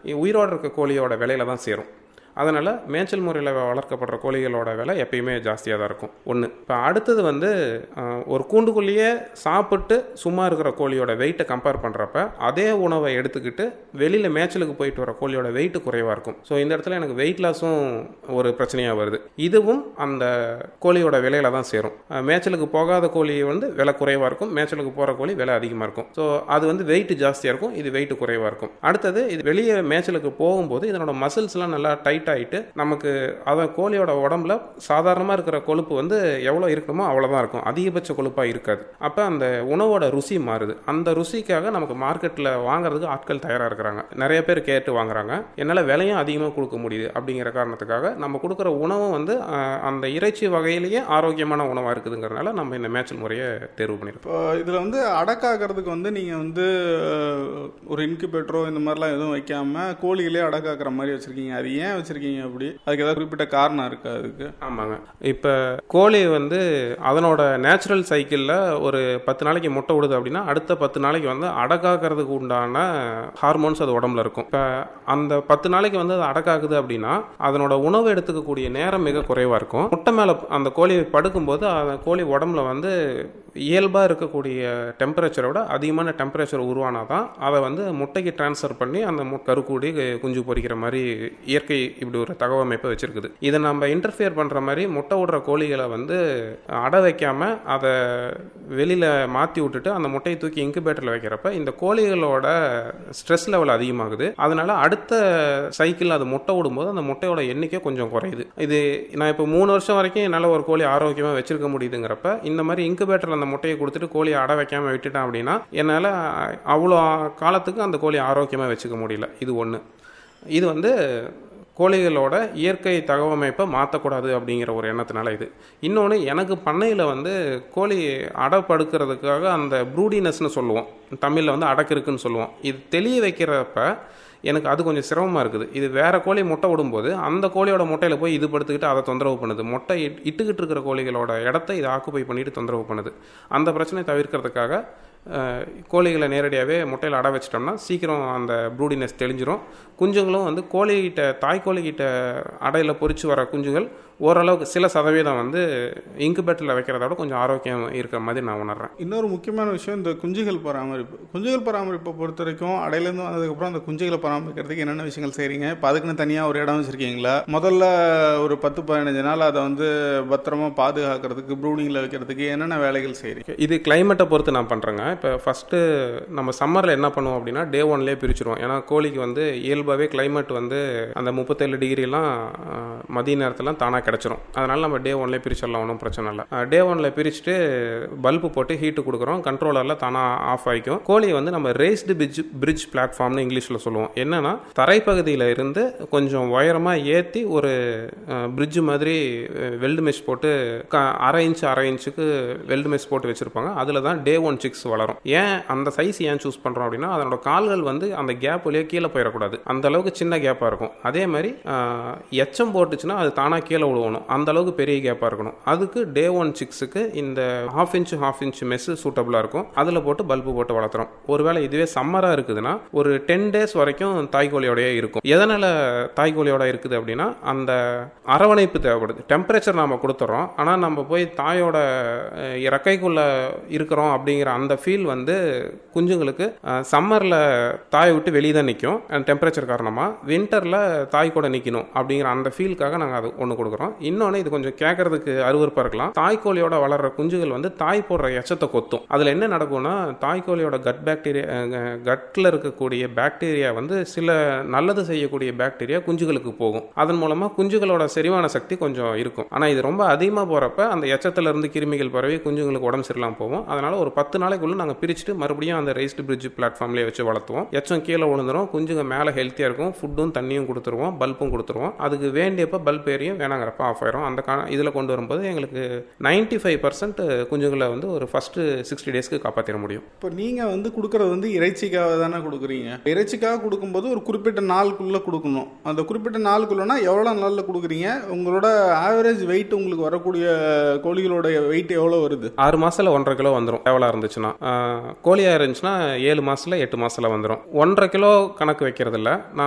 உயிரோடு இருக்க கோழியோட விலையில தான் சேரும் அதனால் மேய்ச்சல் முறையில் வளர்க்கப்படுற கோழிகளோட விலை எப்பயுமே ஜாஸ்தியாக தான் இருக்கும் ஒன்று இப்போ அடுத்தது வந்து அஹ், ஒரு கூண்டுக்குள்ளேயே சாப்பிட்டு சும்மா இருக்கிற கோழியோட வெயிட்டை கம்பேர் பண்ணுறப்ப அதே உணவை எடுத்துக்கிட்டு வெளியில் மேய்ச்சலுக்கு போயிட்டு வர கோழியோட வெயிட் குறைவாக இருக்கும் ஸோ இந்த இடத்துல எனக்கு வெயிட் லாஸும் ஒரு பிரச்சனையாக வருது இதுவும் அந்த கோழியோட விலையில தான் சேரும் அஹ், மேய்ச்சலுக்கு போகாத கோழி வந்து விலை குறைவாக இருக்கும் மேய்ச்சலுக்கு போகிற கோழி விலை அதிகமாக இருக்கும் ஸோ அது வந்து வெயிட் ஜாஸ்தியாக இருக்கும் இது வெயிட் குறைவாக இருக்கும் அடுத்தது இது வெளியே மேய்ச்சலுக்கு போகும்போது இதனோட மசில்ஸ்லாம் நல்லா டைட் ஆகிட்டு நமக்கு அதான் கோழியோட உடம்புல சாதாரணமாக இருக்கிற கொழுப்பு வந்து எவ்வளோ இருக்கணுமோ அவ்வளோதான் இருக்கும் அதிகபட்ச கொழுப்பாக இருக்காது அப்போ அந்த உணவோட ருசி மாறுது அந்த ருசிக்காக நமக்கு மார்க்கெட்டில் வாங்குறதுக்கு ஆட்கள் தயாராக இருக்கிறாங்க நிறைய பேர் கேட்டு வாங்குறாங்க என்னால் விலையும் அதிகமாக கொடுக்க முடியுது அப்படிங்கிற காரணத்துக்காக நம்ம கொடுக்குற உணவும் வந்து அஹ், அந்த இறைச்சி வகையிலேயே ஆரோக்கியமான உணவாக இருக்குதுங்கிறதுனால நம்ம இந்த மேய்ச்சல் முறையை தேர்வு பண்ணியிருக்கோம் இப்போ இதில் வந்து அடக்காக்கிறதுக்கு வந்து நீங்கள் வந்து அஹ், ஒரு இன்குபேட்டரோ இந்த மாதிரிலாம் எதுவும் வைக்காம கோழிகளே அடக்காக்குற மாதிரி வச்சுருக்கீங்க அது ஏன் வச்சுருக்கீங்க அப்படி அதுக்கு ஏதாவது குறிப்பிட்ட காரணம் இருக்கா அதுக்கு ஆமாங்க இப்போ கோழி வந்து அதனோட நேச்சுரல் சைக்கிளில் ஒரு பத்து நாளைக்கு முட்டை விடுது அப்படின்னா அடுத்த பத்து நாளைக்கு வந்து அடக்காக்கிறதுக்கு உண்டான ஹார்மோன்ஸ் அது உடம்புல இருக்கும் இப்போ அந்த பத்து நாளைக்கு வந்து அது அடக்காக்குது அப்படின்னா அதனோட உணவு எடுத்துக்கக்கூடிய நேரம் மிக குறைவாக இருக்கும் முட்டை மேலே அந்த கோழி படுக்கும்போது அந்த கோழி உடம்புல வந்து இயல்பாக இருக்கக்கூடிய டெம்பரேச்சரை விட அதிகமான டெம்பரேச்சர் உருவானால் தான் அதை வந்து முட்டைக்கு ட்ரான்ஸ்ஃபர் பண்ணி அந்த மு- கருக்கூடி குஞ்சு பொரிக்கிற மாதிரி இயற்கை இப்படி ஒரு தகவமைப்பை வச்சிருக்குது இதை நம்ம இன்டர்ஃபியர் பண்ணுற மாதிரி முட்டை விடுற கோழிகளை வந்து அடை வைக்காம அதை வெளியில் மாற்றி விட்டுட்டு அந்த முட்டையை தூக்கி இன்குபேட்டரில் வைக்கிறப்ப இந்த கோழிகளோட ஸ்ட்ரெஸ் லெவல் அதிகமாகுது அதனால அடுத்த சைக்கிள் அது முட்டை விடும்போது அந்த முட்டையோட எண்ணிக்கை கொஞ்சம் குறையுது இது நான் இப்போ மூணு வருஷம் வரைக்கும் என்னால் ஒரு கோழி ஆரோக்கியமாக வச்சிருக்க முடியுதுங்கிறப்ப இந்த மாதிரி இன்குபேட்டரில் அந்த முட்டையை கொடுத்துட்டு கோழியை அடை வைக்காம விட்டுட்டேன் அப்படின்னா என்னால் அவ்வளோ காலத்துக்கு அந்த கோழி ஆரோக்கியமாக வச்சுக்க முடியல இது ஒன்று இது வந்து கோழிகளோட இயற்கை தகவமைப்பை மாற்றக்கூடாது அப்படிங்கிற ஒரு எண்ணத்தினால இது இன்னொன்று எனக்கு பண்ணையில் வந்து கோழி அடப்படுக்கிறதுக்காக அந்த ப்ரூடினஸ்னு சொல்லுவோம் தமிழில் வந்து அடக்கிருக்குன்னு சொல்லுவோம் இது தெளிய வைக்கிறப்ப எனக்கு அது கொஞ்சம் சிரமமாக இருக்குது இது வேற கோழி முட்டை விடும்போது அந்த கோழியோட முட்டையில் போய் இது படுத்துக்கிட்டு அதை தொந்தரவு பண்ணுது முட்டை இட்- இட்டுக்கிட்டு இருக்கிற கோழிகளோட இடத்த இது ஆக்குப்பை பண்ணிட்டு தொந்தரவு பண்ணுது அந்த பிரச்சனையை தவிர்க்கிறதுக்காக அஹ், கோழிகளை நேரடியாகவே முட்டையில் அடை வச்சிட்டோம்னா சீக்கிரம் அந்த ப்ரூடினஸ் தெளிஞ்சிரும் குஞ்சுங்களும் வந்து கோழிகிட்ட தாய் கோழிகிட்ட அடையில் பொரிச்சு வர குஞ்சுகள் ஓரளவுக்கு சில சதவீதம் வந்து இன்குபேட்டரில் வைக்கிறத விட கொஞ்சம் ஆரோக்கியம் இருக்கிற மாதிரி நான் உணர்றேன் இன்னொரு முக்கியமான விஷயம் இந்த குஞ்சுகள் பராமரிப்பு குஞ்சுகள் பராமரிப்பை பொறுத்த வரைக்கும் அடையிலேருந்து வந்ததுக்கப்புறம் அந்த குஞ்சுகளை பராமரிக்கிறதுக்கு என்னென்ன விஷயங்கள் செய்கிறீங்க இப்போ அதுக்குன்னு தனியாக ஒரு இடம் வச்சுருக்கீங்களா முதல்ல ஒரு பத்து பதினஞ்சு நாள் அதை வந்து பத்திரமா பாதுகாக்கிறதுக்கு ப்ரூடிங்கில் வைக்கிறதுக்கு என்னென்ன வேலைகள் செய்கிறீங்க இது கிளைமேட்டை பொறுத்து நான் பண்ணுறேங்க இப்போ ஃபஸ்ட்டு நம்ம சம்மரில் என்ன பண்ணுவோம் அப்படின்னா டே ஒன்லேயே பிரிச்சிருவோம் ஏன்னா கோழிக்கு வந்து இயல்பாகவே கிளைமேட் வந்து அந்த முப்பத்தேழு டிகிரிலாம் மதிய நேரத்துலாம் தானாக கிடச்சிரும் அதனால் நம்ம டே ஒன்லேயே பிரிச்சிடலாம் ஒன்றும் பிரச்சனை இல்லை டே ஒன்ல பிரிச்சுட்டு பல்பு போட்டு ஹீட்டு கொடுக்குறோம் கண்ட்ரோலரில் தானாக ஆஃப் ஆகிக்கும் கோழியை வந்து நம்ம ரேஸ்டு பிரிட்ஜ் பிரிட்ஜ் பிளாட்ஃபார்ம்னு இங்கிலீஷில் சொல்லுவோம் என்னன்னா தரைப்பகுதியில் இருந்து கொஞ்சம் உயரமாக ஏற்றி ஒரு பிரிட்ஜ் மாதிரி வெல்டு மெஷ் போட்டு க- அரை இன்ச் அரை இன்ச்சுக்கு வெல்டு மெஷ் போட்டு வச்சிருப்பாங்க அதில் தான் டே ஒன் சிக்ஸ் வளரும் ஏன் அந்த சைஸ் ஏன் சூஸ் பண்ணுறோம் அப்படின்னா அதனோட கால்கள் வந்து அந்த கேப் வழியாக கீழே போயிடக்கூடாது அந்த அளவுக்கு சின்ன கேப்பாக இருக்கும் அதே மாதிரி ஆஹ், எச்சம் போட்டுச்சுன்னா அது தானாக கீழே விழுவணும் அந்த அளவுக்கு பெரிய கேப்பாக இருக்கணும் அதுக்கு டே ஒன் சிக்ஸுக்கு இந்த half inch half inch mesh சூட்டபுளாக இருக்கும் அதில் போட்டு பல்பு போட்டு வளர்த்துறோம் ஒருவேளை இதுவே சம்மராக இருக்குதுன்னா ஒரு டென் டேஸ் வரைக்கும் தாய்கோழியோடய இருக்கும் எதனால் தாய்கோழியோட இருக்குது அப்படின்னா அந்த அரவணைப்பு தேவைப்படுது டெம்பரேச்சர் நாம் கொடுத்துறோம் ஆனால் நம்ம போய் தாயோட அஹ், இறக்கைக்குள்ள இருக்கிறோம் அப்படிங்கிற அந்த ஃபீல் வந்து குஞ்சுங்களுக்கு சம்மரில் தாயை விட்டு வெளியே தான் நிற்கும் டெம்பரேச்சர் காரணமாக வின்டரில் தாய் கூட நிற்கணும் அப்படிங்கிற அந்த ஃபீலுக்காக நாங்கள் அது ஒன்று கொடுக்குறோம் இன்னொன்று இது கொஞ்சம் கேட்கறதுக்கு அருவருப்பாக இருக்கலாம் தாய்க்கோழியோட வளர்கிற குஞ்சுகள் வந்து தாய் போடுற எச்சத்தை கொத்தும் அதில் என்ன நடக்கும்னா தாய்க்கோழியோட கட் பாக்டீரியா கட்டில் இருக்கக்கூடிய பாக்டீரியா வந்து சில நல்லது செய்யக்கூடிய பாக்டீரியா குஞ்சுகளுக்கு போகும் அதன் மூலமாக குஞ்சுகளோட செரிமான சக்தி கொஞ்சம் இருக்கும் ஆனால் இது ரொம்ப அதிகமாக போகிறப்ப அந்த எச்சத்துல இருந்து கிருமிகள் பரவி குஞ்சுங்களுக்கு உடம்பு சரியில்லாம போகும் அதனால ஒரு பத்து நாளைக்குள்ள நாங்கள் பிரிச்சுட்டு மறுபடியும் அந்த ரைஸ்டு பிரிட்ஜ் பிளாட்ஃபார்ம்லேயே வச்சு வளர்த்துவோம் எச்சம் கீழே விழுந்துரும் குஞ்சுங்க மேலே ஹெல்த்தியாக இருக்கும் ஃபுட்டும் தண்ணியும் கொடுத்துருவோம் பல்பும் கொடுத்துருவோம் அதுக்கு வேண்டியப்ப பல்ப் ஏரியும் வேணாங்கிறப்ப ஆஃப் ஆயிரும் அந்த கா இதில் கொண்டு வரும்போது எங்களுக்கு 95% ஃபைவ் பர்சன்ட் குஞ்சுகளை வந்து ஒரு ஃபஸ்ட்டு சிக்ஸ்டி டேஸ்க்கு காப்பாற்றிட முடியும் இப்போ நீங்கள் வந்து கொடுக்கறது வந்து இறைச்சிக்காக தானே கொடுக்குறீங்க இறைச்சிக்காக கொடுக்கும்போது ஒரு குறிப்பிட்ட நாளுக்குள்ளே கொடுக்கணும் அந்த குறிப்பிட்ட நாளுக்குள்ளனா எவ்வளோ நாளில் கொடுக்குறீங்க உங்களோட ஆவரேஜ் வெயிட் உங்களுக்கு வரக்கூடிய கோழிகளோட வெயிட் எவ்வளோ வருது ஆறு மாசத்துல ஒன்றரை கிலோ வந்துடும் எவ்வளோ இருந்துச்சுன்னா ஆஹ் கோழியா இருந்துச்சுன்னா ஏழு மாசத்துல எட்டு மாசத்துல வந்துடும் ஒன்றரை கிலோ கணக்கு வைக்கிறது இல்ல நான்